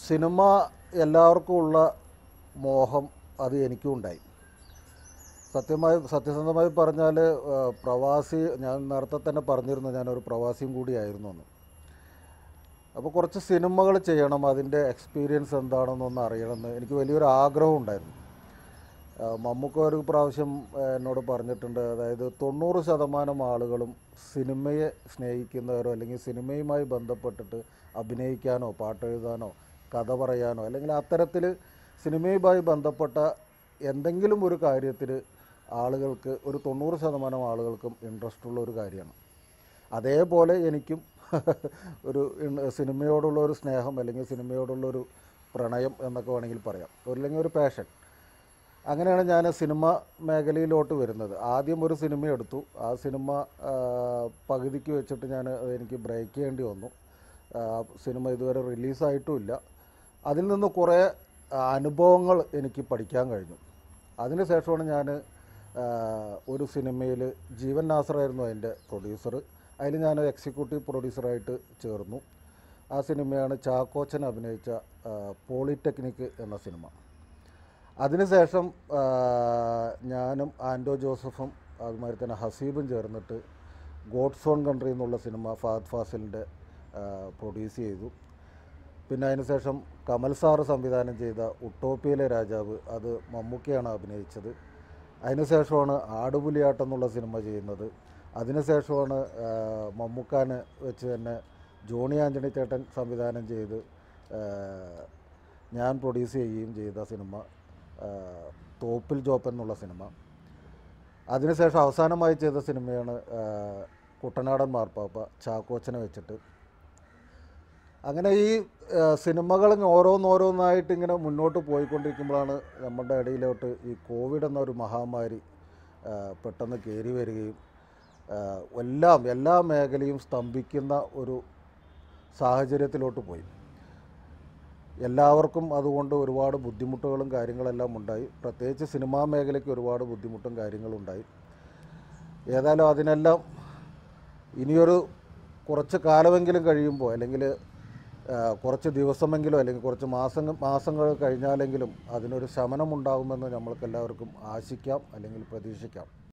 cinema എല്ലാവർക്കും ഉള്ള മോഹം അത് എനിക്കും ഉണ്ടായി സത്യമായി സത്യസന്ധമായി പറഞ്ഞാൽ പ്രവാസി ഞാൻ നേരത്തെ തന്നെ പറഞ്ഞിരുന്നു ഞാനൊരു പ്രവാസിയും കൂടിയായിരുന്നു എന്ന് അപ്പോൾ കുറച്ച് സിനിമകൾ ചെയ്യണം അതിൻ്റെ എക്സ്പീരിയൻസ് എന്താണെന്നൊന്ന് അറിയണമെന്ന് എനിക്ക് വലിയൊരു ആഗ്രഹം ഉണ്ടായിരുന്നു ആ, മമ്മൂക്ക ഒരു പ്രാവശ്യം ആ, എന്നോട് പറഞ്ഞിട്ടുണ്ട് അതായത് തൊണ്ണൂറ് ശതമാനം ആളുകളും സിനിമയെ സ്നേഹിക്കുന്നവരോ അല്ലെങ്കിൽ സിനിമയുമായി ബന്ധപ്പെട്ടിട്ട് അഭിനയിക്കാനോ പാട്ടെഴുതാനോ കഥ പറയാനോ അല്ലെങ്കിൽ അത്തരത്തിൽ സിനിമയുമായി ബന്ധപ്പെട്ട എന്തെങ്കിലും ഒരു കാര്യത്തിൽ ആളുകൾക്ക് ഒരു തൊണ്ണൂറ് ശതമാനം ആളുകൾക്കും ഇൻട്രസ്റ്റ് ഉള്ള ഒരു കാര്യമാണ് അതേപോലെ എനിക്കും ഒരു ഇൺ- സിനിമയോടുള്ള ഒരു സ്നേഹം അല്ലെങ്കിൽ സിനിമയോടുള്ള ഒരു പ്രണയം എന്നൊക്കെ വേണമെങ്കിൽ പറയാം അല്ലെങ്കിൽ ഒരു പാഷൻ അങ്ങനെയാണ് ഞാൻ സിനിമ മേഖലയിലോട്ട് വരുന്നത് ആദ്യം ഒരു സിനിമ എടുത്തു ആ സിനിമ ആ, പകുതിക്ക് വെച്ചിട്ട് ഞാൻ എനിക്ക് ബ്രേക്ക് ചെയ്യേണ്ടി വന്നു ആ, സിനിമ ഇതുവരെ റിലീസായിട്ടുമില്ല അതിൽ നിന്ന് കുറേ അനുഭവങ്ങൾ എനിക്ക് പഠിക്കാൻ കഴിഞ്ഞു അതിന് ശേഷമാണ് ഞാൻ ഒരു സിനിമയിൽ ജീവൻ നാസറായിരുന്നു അതിൻ്റെ പ്രൊഡ്യൂസർ അതിൽ ഞാൻ എക്സിക്യൂട്ടീവ് പ്രൊഡ്യൂസറായിട്ട് ചേർന്നു ആ സിനിമയാണ് ചാക്കോച്ചൻ അഭിനയിച്ച ആ, പോളിടെക്നിക് എന്ന സിനിമ അതിനുശേഷം ആ, ഞാനും ആൻഡോ ജോസഫും അതുമാതിരി തന്നെ ഹസീബും ചേർന്നിട്ട് ഗോഡ്സ് ഓൺ കൺട്രി എന്നുള്ള സിനിമ ഫഹദ് ഫാസിലിൻ്റെ പ്രൊഡ്യൂസ് ചെയ്തു പിന്നെ അതിനുശേഷം കമൽ സാറ് സംവിധാനം ചെയ്ത ഉട്ടോപ്പിയിലെ രാജാവ് അത് മമ്മൂക്കയാണ് അഭിനയിച്ചത് അതിനുശേഷമാണ് ആടുപുലിയാട്ടം എന്നുള്ള സിനിമ ചെയ്യുന്നത് അതിനുശേഷമാണ് ആ, മമ്മൂക്കാനെ വെച്ച് തന്നെ ജോണി ആൻ്റണി ചേട്ടൻ സംവിധാനം ചെയ്ത് ആ, ഞാൻ പ്രൊഡ്യൂസ് ചെയ്യുകയും ചെയ്ത സിനിമ ആ, തോപ്പിൽ ജോപ്പൻ എന്നുള്ള സിനിമ അതിനുശേഷം അവസാനമായി ചെയ്ത സിനിമയാണ് ആ, കുട്ടനാടൻ മാർപ്പാപ്പ ചാക്കോച്ചനെ വെച്ചിട്ട് അങ്ങനെ ഈ സിനിമകൾ ഓരോന്നോരോന്നായിട്ട് ഇങ്ങനെ മുന്നോട്ട് പോയിക്കൊണ്ടിരിക്കുമ്പോഴാണ് നമ്മുടെ ഇടയിലോട്ട് ഈ കോവിഡ് എന്നൊരു മഹാമാരി ആ, പെട്ടെന്ന് കയറി വരികയും ആ, എല്ലാം എല്ലാ മേഖലയും സ്തംഭിക്കുന്ന ഒരു സാഹചര്യത്തിലോട്ട് പോയി എല്ലാവർക്കും അതുകൊണ്ട് ഒരുപാട് ബുദ്ധിമുട്ടുകളും കാര്യങ്ങളെല്ലാം ഉണ്ടായി പ്രത്യേകിച്ച് സിനിമാ മേഖലയ്ക്ക് ഒരുപാട് ബുദ്ധിമുട്ടും കാര്യങ്ങളും ഉണ്ടായി ഏതായാലും അതിനെല്ലാം ഇനിയൊരു കുറച്ച് കാലമെങ്കിലും കഴിയുമ്പോൾ അല്ലെങ്കിൽ ആ, കുറച്ച് ദിവസമെങ്കിലും അല്ലെങ്കിൽ കുറച്ച് മാസങ്ങൾ മാസങ്ങൾ കഴിഞ്ഞാലെങ്കിലും അതിനൊരു ശമനം ഉണ്ടാകുമെന്ന് നമ്മൾക്ക് എല്ലാവർക്കും ആശിക്കാം അല്ലെങ്കിൽ പ്രതീക്ഷിക്കാം